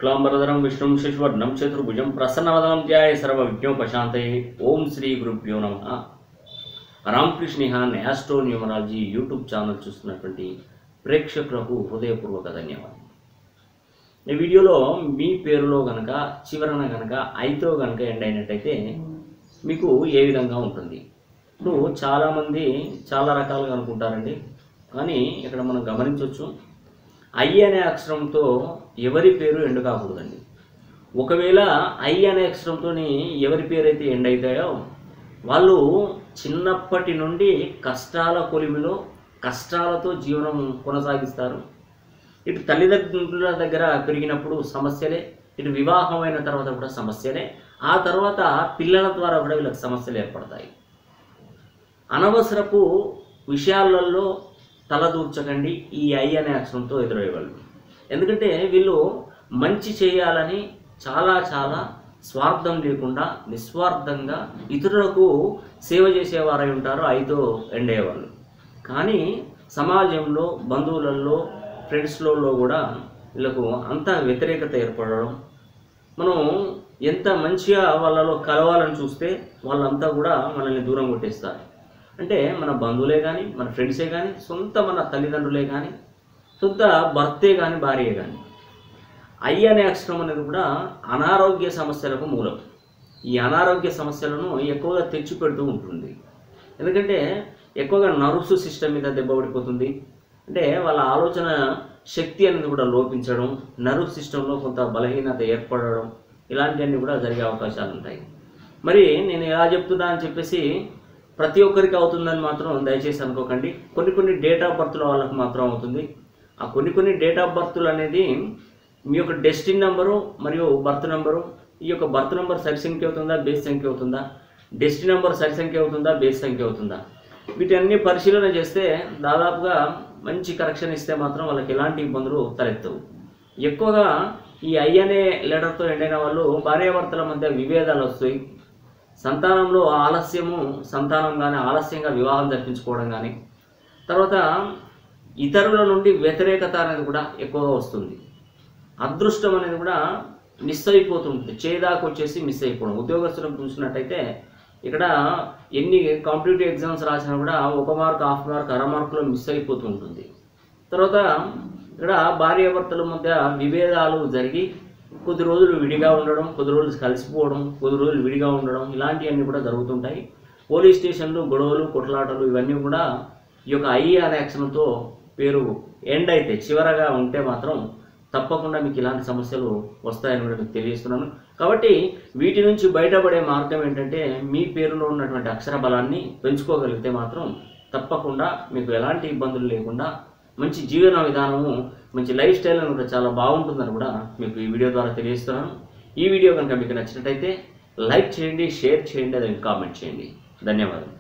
శుక్లాంబరధరం విష్ణుం శశివర్ణం చతుర్భుజం ప్రసన్నవదనం ధ్యాయ సర్వ విజ్ఞోపశాంతయే ఓం శ్రీ గురుభ్యో నమ Ramakrishna astro numerology YouTube channel చూస్తున్నటువంటి ప్రేక్షకులకు హృదయపూర్వక ధన్యవాదాలు ఈ వీడియోలో మీ పేరులో గనక చివరన గనక ఐతో గనక ఎండ్ అయినట్టయితే మీకు ఏ విధంగా ఉంటుంది ఇప్పుడు చాలామంది చాలా రకాలుగా అనుకుంటారండి కానీ ఇక్కడ మనం గమనించవచ్చు ఐ అనే అక్షరంతో ఎవరి పేరు ఎండ్ కాకూడదండి ఒకవేళ ఐ అనే అక్షరంతో ఎవరి పేరు అయితే ఎండ్ అవుతాయో వాళ్ళు చిన్నప్పటి నుండి కష్టాల కొలిమిలో కష్టాలతో జీవనం కొనసాగిస్తారు ఇటు తల్లిదండ్రుల దగ్గర పెరిగినప్పుడు సమస్యలే ఇటు వివాహమైన తర్వాత కూడా సమస్యలే ఆ తర్వాత పిల్లల ద్వారా కూడా వీళ్ళకి సమస్యలు ఏర్పడతాయి అనవసరపు విషయాలలో తలదూర్చకండి ఈ ఐ అనే అక్షరంతో ఎదురయ్యేవాళ్ళు ఎందుకంటే వీళ్ళు మంచి చేయాలని చాలా చాలా స్వార్థం లేకుండా నిస్వార్థంగా ఇతరులకు సేవ చేసేవారై ఉంటారు ఐతో ఎండేవాళ్ళు కానీ సమాజంలో బంధువులలో ఫ్రెండ్స్లలో కూడా వీళ్ళకు అంత వ్యతిరేకత ఏర్పడడం మనం ఎంత మంచిగా వాళ్ళలో కలవాలని చూస్తే వాళ్ళంతా కూడా మనల్ని దూరం కొట్టేస్తారు అంటే మన బంధువులే కానీ మన ఫ్రెండ్సే కానీ సొంత మన తల్లిదండ్రులే కానీ సొంత భర్తే కానీ భార్యే కానీ ఐ అనే అక్షరం అనేది కూడా అనారోగ్య సమస్యలకు మూలం ఈ అనారోగ్య సమస్యలను ఎక్కువగా తెచ్చిపెడుతూ ఉంటుంది ఎందుకంటే ఎక్కువగా నర్వ్స్ సిస్టమ్ మీద దెబ్బ పడిపోతుంది అంటే వాళ్ళ ఆలోచన శక్తి అనేది కూడా లోపించడం నర్వ్ సిస్టంలో కొంత బలహీనత ఏర్పడడం ఇలాంటివన్నీ కూడా జరిగే అవకాశాలు ఉంటాయి మరి నేను ఎలా చెప్తున్నా అని చెప్పేసి ప్రతి ఒక్కరికి అవుతుందని మాత్రం దయచేసి అనుకోకండి కొన్ని కొన్ని డేట్ ఆఫ్ బర్త్ల వాళ్ళకి మాత్రం అవుతుంది ఆ కొన్ని కొన్ని డేట్ ఆఫ్ బర్త్లు అనేది మీ యొక్క డెస్టిన్ నెంబరు మరియు బర్త్ నెంబరు ఈ యొక్క బర్త్ నెంబర్ సరి సంఖ్య అవుతుందా బేస్ సంఖ్య అవుతుందా డెస్టిన్ నెంబర్ సరి సంఖ్య అవుతుందా బేస్ సంఖ్య అవుతుందా వీటన్ని పరిశీలన చేస్తే దాదాపుగా మంచి కరెక్షన్ ఇస్తే మాత్రం వాళ్ళకి ఎలాంటి ఇబ్బందులు తలెత్తవు ఎక్కువగా ఈ ఐ అనే లెటర్తో ఎండైన వాళ్ళు భార్యాభర్తల మధ్య విభేదాలు వస్తాయి సంతానంలో ఆలస్యము సంతానం కానీ ఆలస్యంగా వివాహం జరిపించుకోవడం కానీ తర్వాత ఇతరుల నుండి వ్యతిరేకత అనేది కూడా ఎక్కువగా వస్తుంది అదృష్టం అనేది కూడా మిస్ అయిపోతుంది చేదాకు వచ్చేసి మిస్ అయిపోవడం ఉద్యోగస్తులకు చూసినట్టయితే ఇక్కడ ఎన్ని కాంపిటేటివ్ ఎగ్జామ్స్ రాసినా కూడా ఒక మార్క్ హాఫ్ మార్క్ అర మార్కులో మిస్ అయిపోతూ ఉంటుంది తర్వాత ఇక్కడ భార్యాభర్తల మధ్య విభేదాలు జరిగి కొద్ది రోజులు విడిగా ఉండడం కొద్ది రోజులు కలిసిపోవడం కొద్ది రోజులు విడిగా ఉండడం ఇలాంటివన్నీ కూడా జరుగుతుంటాయి పోలీస్ స్టేషన్లు గొడవలు కొట్లాటలు ఇవన్నీ కూడా ఈ యొక్క ఐ అనే అక్షరంతో పేరు ఎండ్ అయితే చివరగా ఉంటే మాత్రం తప్పకుండా మీకు ఇలాంటి సమస్యలు వస్తాయని కూడా మీకు తెలియజేస్తున్నాను కాబట్టి వీటి నుంచి బయటపడే మార్గం ఏంటంటే మీ పేరులో ఉన్నటువంటి అక్షర బలాన్ని పెంచుకోగలిగితే మాత్రం తప్పకుండా మీకు ఎలాంటి ఇబ్బందులు లేకుండా మంచి జీవన విధానము మంచి లైఫ్ స్టైల్ అనేది కూడా చాలా బాగుంటుందని కూడా మీకు ఈ వీడియో ద్వారా తెలియజేస్తున్నాను ఈ వీడియో కనుక మీకు నచ్చినట్టయితే లైక్ చేయండి షేర్ చేయండి అదే కామెంట్ చేయండి ధన్యవాదాలు